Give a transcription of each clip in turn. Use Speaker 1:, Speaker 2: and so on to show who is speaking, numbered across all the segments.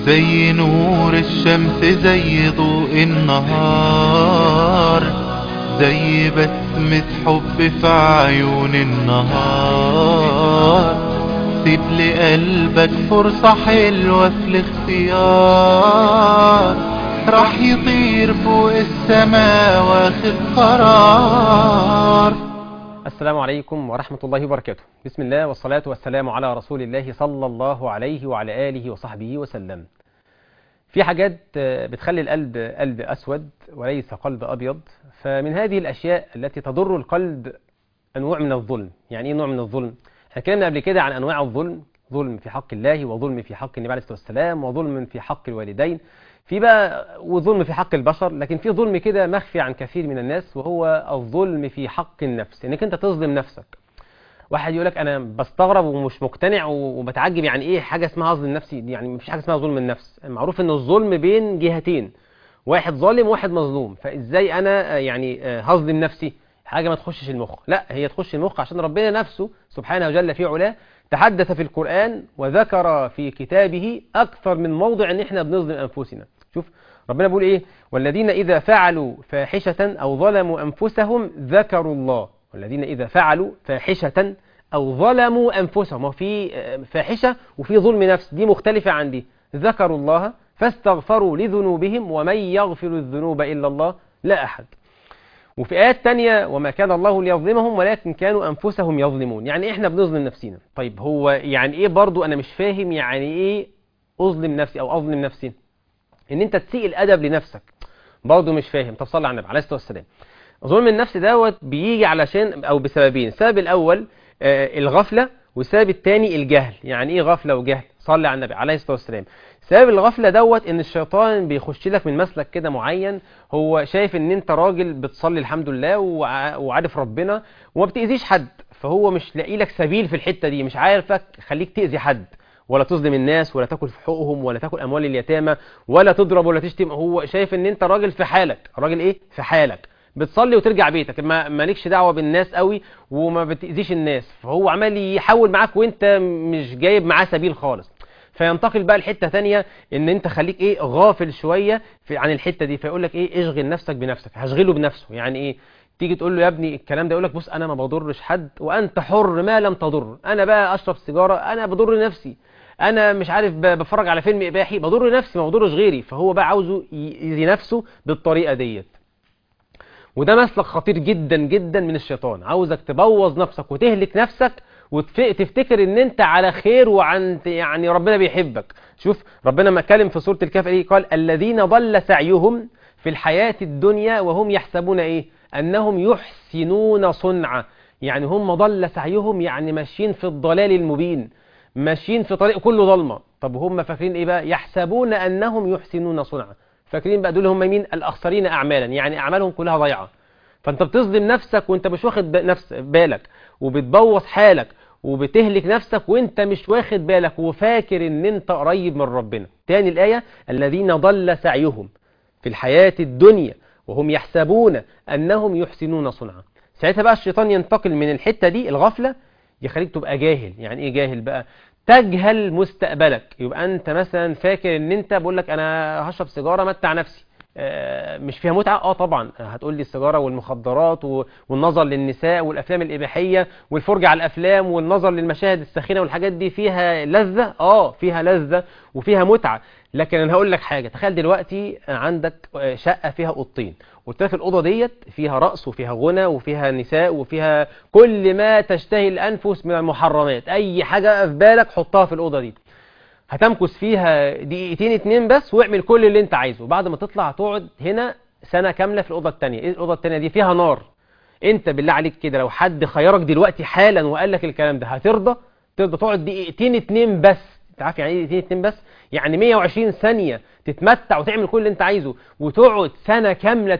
Speaker 1: زي نور الشمس زي ضوء النهار زي بسمة حب في عيون النهار سيب لقلبك فرصة حلوة في الاختيار راح يطير فوق السماء واخد قرار
Speaker 2: السلام عليكم ورحمة الله وبركاته بسم الله والصلاة والسلام على رسول الله صلى الله عليه وعلى آله وصحبه وسلم في حاجات بتخلي القلب قلب أسود وليس قلب أبيض فمن هذه الأشياء التي تضر القلب أنواع من الظلم يعني إيه نوع من الظلم؟ احنا اتكلمنا قبل كده عن أنواع الظلم ظلم في حق الله وظلم في حق النبي عليه الصلاة والسلام وظلم في حق الوالدين في بقى وظلم في حق البشر لكن في ظلم كده مخفي عن كثير من الناس وهو الظلم في حق النفس انك انت تظلم نفسك واحد يقول لك انا بستغرب ومش مقتنع وبتعجب يعني ايه حاجه اسمها اظلم نفسي يعني مفيش حاجه اسمها ظلم النفس معروف ان الظلم بين جهتين واحد ظالم وواحد مظلوم فازاي انا يعني هظلم نفسي حاجه ما تخشش المخ لا هي تخش المخ عشان ربنا نفسه سبحانه وجل في علاه تحدث في القرآن وذكر في كتابه أكثر من موضع أن احنا بنظلم أنفسنا شوف ربنا بيقول إيه والذين إذا فعلوا فاحشة أو ظلموا أنفسهم ذكروا الله والذين إذا فعلوا فاحشة أو ظلموا أنفسهم وفي فاحشة وفي ظلم نفس دي مختلفة عن دي ذكروا الله فاستغفروا لذنوبهم ومن يغفر الذنوب إلا الله لا أحد وفي آيات تانية وما كان الله ليظلمهم ولكن كانوا أنفسهم يظلمون يعني إحنا بنظلم نفسنا طيب هو يعني إيه برضو أنا مش فاهم يعني إيه أظلم نفسي أو أظلم نفسي إن أنت تسيء الأدب لنفسك برضو مش فاهم طب صلى على النبي عليه الصلاة والسلام ظلم النفس دوت بيجي علشان أو بسببين السبب الأول آه الغفلة والسبب الثاني الجهل يعني إيه غفلة وجهل صلى على النبي عليه الصلاة والسلام سبب الغفلة دوت ان الشيطان بيخش لك من مسلك كده معين هو شايف ان انت راجل بتصلي الحمد لله وعارف ربنا وما بتأذيش حد فهو مش لاقي لك سبيل في الحتة دي مش عارفك خليك تأذي حد ولا تظلم الناس ولا تاكل في حقوقهم ولا تاكل اموال اليتامى ولا تضرب ولا تشتم هو شايف ان انت راجل في حالك راجل ايه في حالك بتصلي وترجع بيتك ما مالكش دعوه بالناس قوي وما بتاذيش الناس فهو عمال يحاول معاك وانت مش جايب معاه سبيل خالص فينتقل بقى لحته ثانيه ان انت خليك ايه غافل شويه في عن الحته دي فيقول لك ايه اشغل نفسك بنفسك هشغله بنفسه يعني ايه تيجي تقول له يا ابني الكلام ده يقول لك بص انا ما بضرش حد وانت حر ما لم تضر انا بقى اشرب سيجاره انا بضر نفسي انا مش عارف بفرج على فيلم اباحي بضر نفسي ما بضرش غيري فهو بقى عاوزه يأذي نفسه بالطريقه ديت وده مسلك خطير جدا جدا من الشيطان عاوزك تبوظ نفسك وتهلك نفسك وتفتكر ان انت على خير وعن يعني ربنا بيحبك شوف ربنا ما اتكلم في سوره الكهف ايه قال الذين ضل سعيهم في الحياه الدنيا وهم يحسبون ايه انهم يحسنون صنعا يعني هم ضل سعيهم يعني ماشيين في الضلال المبين ماشيين في طريق كله ضلمه طب هم فاكرين ايه بقى يحسبون انهم يحسنون صنعا فاكرين بقى دول هم مين الاخسرين اعمالا يعني اعمالهم كلها ضايعه فانت بتظلم نفسك وانت مش واخد نفس بالك وبتبوظ حالك وبتهلك نفسك وانت مش واخد بالك وفاكر ان انت قريب من ربنا تاني الآية الذين ضل سعيهم في الحياة الدنيا وهم يحسبون أنهم يحسنون صنعا ساعتها بقى الشيطان ينتقل من الحتة دي الغفلة يخليك تبقى جاهل يعني ايه جاهل بقى تجهل مستقبلك يبقى انت مثلا فاكر ان انت بقول لك انا هشرب سيجاره متع نفسي مش فيها متعة اه طبعا هتقول لي السيجارة والمخدرات والنظر للنساء والافلام الاباحية والفرجة على الافلام والنظر للمشاهد الساخنة والحاجات دي فيها لذة اه فيها لذة وفيها متعة لكن انا هقول لك حاجة تخيل دلوقتي عندك شقة فيها اوضتين قلت لك الاوضه ديت فيها رقص وفيها غنى وفيها نساء وفيها كل ما تشتهي الانفس من المحرمات اي حاجة في بالك حطها في الاوضه دي هتمكث فيها دقيقتين اتنين بس واعمل كل اللي انت عايزه بعد ما تطلع هتقعد هنا سنة كاملة في الأوضة التانية ايه الأوضة التانية دي فيها نار انت بالله عليك كده لو حد خيرك دلوقتي حالا وقال لك الكلام ده هترضى ترضى تقعد دقيقتين اتنين بس انت عارف يعني ايه دقيقتين اتنين بس يعني 120 ثانية تتمتع وتعمل كل اللي انت عايزه وتقعد سنة كاملة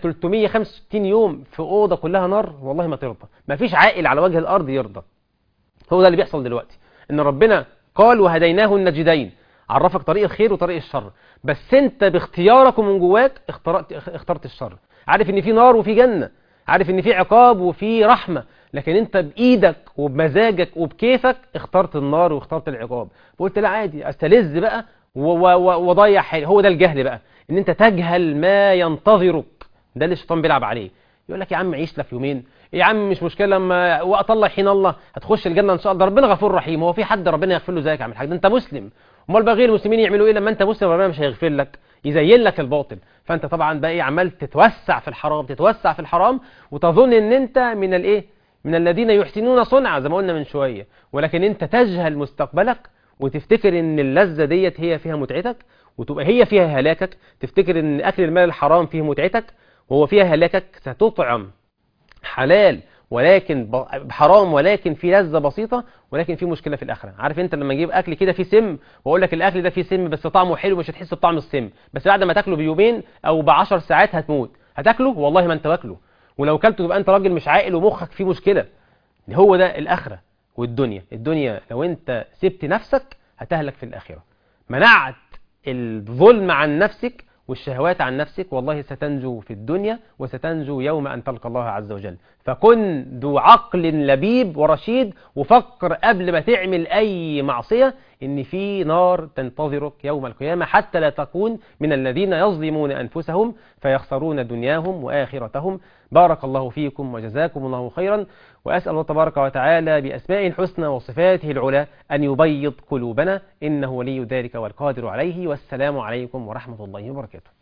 Speaker 2: 365 يوم في أوضة كلها نار والله ما ترضى مفيش عاقل على وجه الأرض يرضى هو ده اللي بيحصل دلوقتي ان ربنا قال وهديناه النجدين عرفك طريق الخير وطريق الشر بس انت باختيارك ومن جواك اخترت اخترت الشر عارف ان في نار وفي جنة عارف ان في عقاب وفي رحمة لكن انت بايدك وبمزاجك وبكيفك اخترت النار واخترت العقاب قلت لا عادي استلذ بقى و- و- و- وضيع حالي هو ده الجهل بقى ان انت تجهل ما ينتظرك ده اللي الشيطان بيلعب عليه يقول لك يا عم عيش لك يومين يا عم مش مشكله لما وقت الله حين الله هتخش الجنه ان شاء الله ربنا غفور رحيم هو في حد ربنا يغفر له زيك يا عم الحاج ده انت مسلم امال بقى غير المسلمين يعملوا ايه لما انت مسلم ربنا مش هيغفر لك يزين لك الباطل فانت طبعا بقى ايه عمال تتوسع في الحرام تتوسع في الحرام وتظن ان انت من الايه من الذين يحسنون صنعا زي ما قلنا من شويه ولكن انت تجهل مستقبلك وتفتكر ان اللذه ديت هي فيها متعتك وتبقى هي فيها هلاكك تفتكر ان اكل المال الحرام فيه متعتك وهو فيها هلاكك ستطعم حلال ولكن ب- حرام ولكن في لذة بسيطة ولكن في مشكلة في الآخرة عارف انت لما اجيب اكل كده فيه سم واقول لك الاكل ده فيه سم بس طعمه حلو مش هتحس بطعم السم بس بعد ما تاكله بيومين او بعشر ساعات هتموت هتاكله والله ما انت واكله ولو كلته يبقى انت راجل مش عاقل ومخك فيه مشكلة هو ده الآخرة والدنيا الدنيا لو انت سبت نفسك هتهلك في الآخرة منعت الظلم عن نفسك والشهوات عن نفسك والله ستنجو في الدنيا وستنجو يوم أن تلقى الله عز وجل فكن ذو عقل لبيب ورشيد وفكر قبل ما تعمل أي معصية إن في نار تنتظرك يوم القيامة حتى لا تكون من الذين يظلمون أنفسهم فيخسرون دنياهم وآخرتهم بارك الله فيكم وجزاكم الله خيرا وأسأل الله تبارك وتعالى بأسمائه الحسنى وصفاته العلى أن يبيض قلوبنا إنه ولي ذلك والقادر عليه والسلام عليكم ورحمة الله وبركاته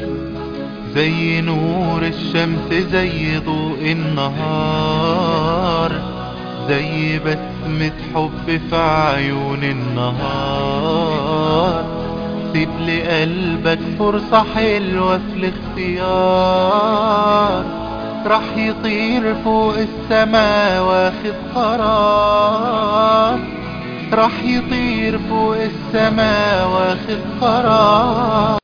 Speaker 1: زي نور الشمس زي ضوء النهار زي بسمة حب في عيون النهار سيب لقلبك فرصة حلوة في الاختيار راح يطير فوق السما واخد قرار راح يطير فوق السما واخد قرار